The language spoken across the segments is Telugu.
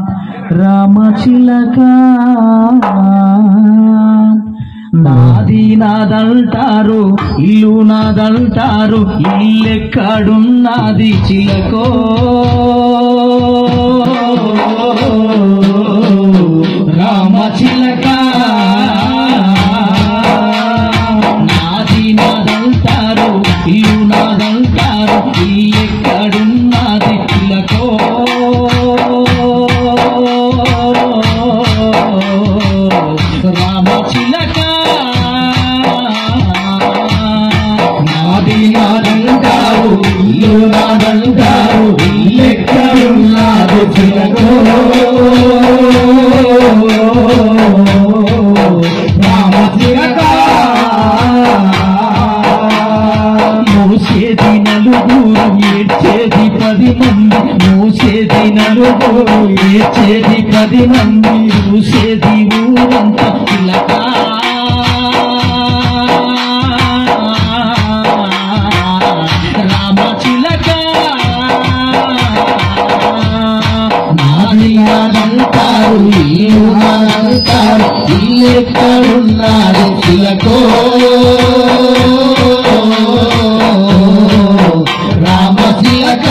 రామచిలక నాది నాదంటారు ఇల్లు నాదంటారు ఇల్లెక్కడున్నది చిలకో రామచిలక నాది నాదంటారు ఇల్లు నాదంటారు ఇల్లెక్కడున్నది చిలకో రామచిలక నాది నాదంటారు ఇల్లు నాదంటారు ఇల్లెక్కడున్నది చిలకో మోసేది నలుగురు ఏడ్చేది పది మంది మోసేది నలుగురు ఏడ్చేది పది మంది చూసేది ఊరంతా పిలక రామ చిలక నాది నాదంటారు ఇల్లు నాదంటారు ఇల్లు ఎక్కడున్నారు చిలకో రామ చిలక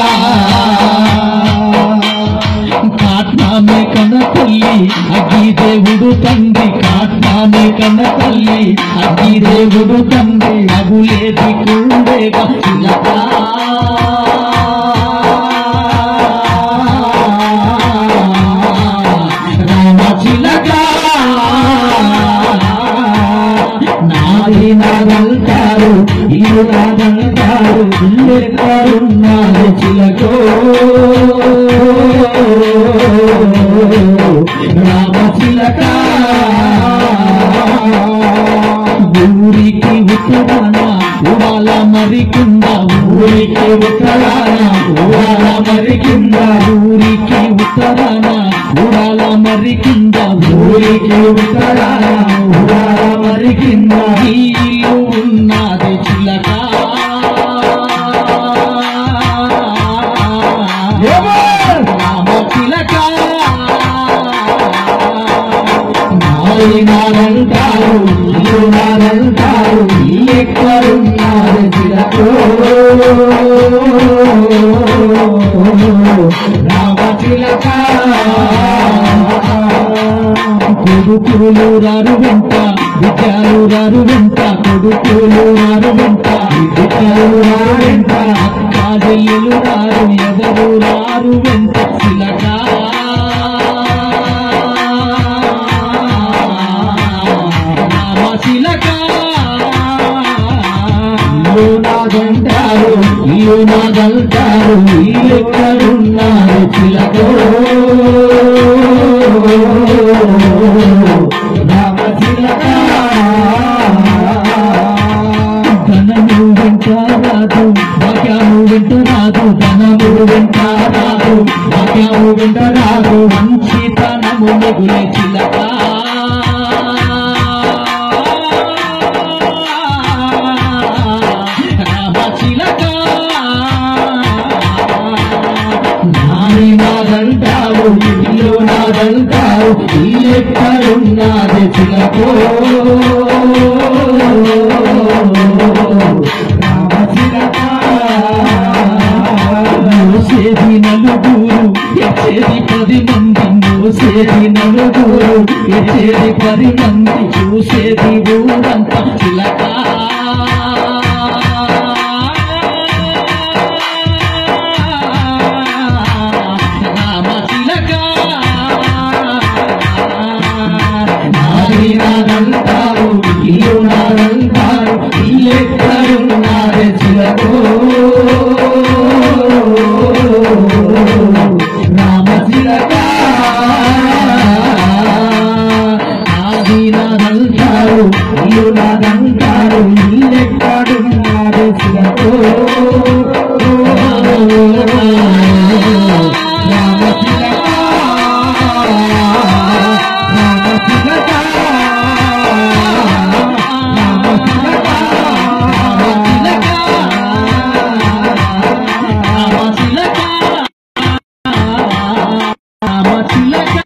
కాట్నామే కన్న తల్లి అగ్గి దేవుడు తండ్రి కాట్నామే కన్న తల్లి అగ్గి దేవుడు తండ్రి అగులేది కుండేగా చిలక రామ చిలక నాది నాదంటారు ఇల్లు నాదంటారు ఇల్లు ఎక్కడున్నారు చిలకో రామ చిలక ఊరికి ఉత్తరాన ఉడాల మరి కింద ఊరికి ఉత్తరాన ఉడాల మరి కింద ఊరికి ఉత్తరాన ఉడాల మరి కింద ఊరికి ఉత్తరాన ఉడాల మరి కింద ఈ ఇల్లు ఉన్నది చిలక రామ చిలక నాది నాదంటారు ఇల్లు నాదంటారు ఎక్కడున్నారు చిలకో రామ చిలక కొడుకులు రారు వెంట విద్యాలు రారు వెంట కొడుకులు రారు వెంట విద్యాలు రారు వెంట అక్క చెల్లెలు రారు ఎవరు రారు వెంట చిలక రామ చిలక ఇల్లు నాదంటారు ఇల్లు నాదంటారు ఇల్లు ఎక్కడున్నారు చిలకో రామ చిలక ధనము వెంట రాదు భాగ్యము వెంట రాదు ధనము వెంట రాదు భాగ్యము వెంట రాదు మంచితనము మిగులే చిలక రామ చిలక నాని నాదంటావు ఇల్లు నాదంటావు ఇల్లెక్కడున్నది చిలకో రామ చిలక మోసేది నలుగురు ఎచ్చేది పది మంది మోసేది నలుగురు ఎచ్చేది పది మంది చూసేది ఊరంతా చిలక రామ చిలక నాది నాదంటారు ఇల్లు నాదంటారు ఇల్లెక్కడున్నారు చిలకో రామ చిలక నాది నాదంటారు ఇల్లు నాదంటారు చిలక